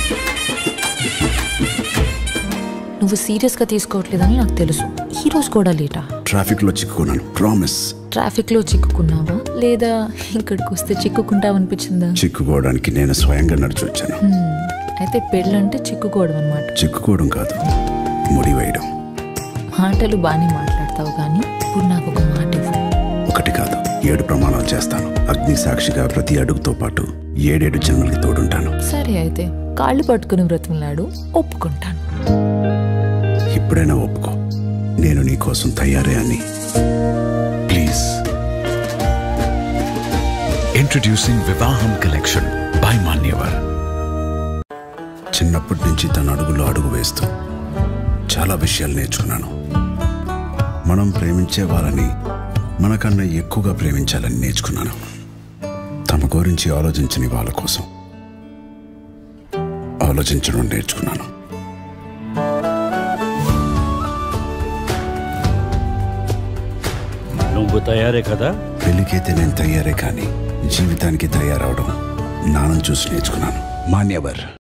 నువ్వు సీరియస్గా తీసుకోవట్లేదని నాకు తెలుసు ఈ రోజు కూడా లేటా ట్రాఫిక్ లో చిక్కుకున్నాను ప్రామిస్ ట్రాఫిక్లో చిక్కుకున్నావా లేదా ఇక్కడికి వస్తే చిక్కుకుంటావనిపించిందా చిక్కుకోవడానికి నేను స్వయంగా నడిచి వచ్చాను అయితే పెళ్ళంటే చిక్కుకోవడం అనమాట చిక్కుకోవడం కాదు ముడి వేయడం మాటలు బాగానే మాట్లాడతావు కానీ ఇప్పుడు నాకు ఒక మాట ఇవ్వు ఒకటి కాదు ఏడు ప్రమాణాలు చేస్తాను అగ్ని సాక్షిగా ప్రతి అడుగుతో పాటు ఏడేడు జన్మలకి తోడుంటాను సరే అయితే కాళ్ళు పట్టుకుని బ్రతిమలాడు ఒప్పుకుంటాను ఇప్పుడైనా ఒప్పుకో నేను నీ కోసం తయారే అని please Introducing Vivaham Collection by Manyavar. చిన్నప్పటి నుంచి తన అడుగులో అడుగు వేస్తూ చాలా విషయాలు నేర్చుకున్నాను మనం ప్రేమించే వాళ్ళని మనకన్నా ఎక్కువగా ప్రేమించాలని నేర్చుకున్నాను తమ గురించి ఆలోచించని వాళ్ళ కోసం ఆలోచించడం నేర్చుకున్నాను నువ్వు తయారే కదా పెళ్ళికైతే నేను తయారే కానీ జీవితానికి తయారవడం నాన్నను చూసి నేర్చుకున్నాను మాన్యవర్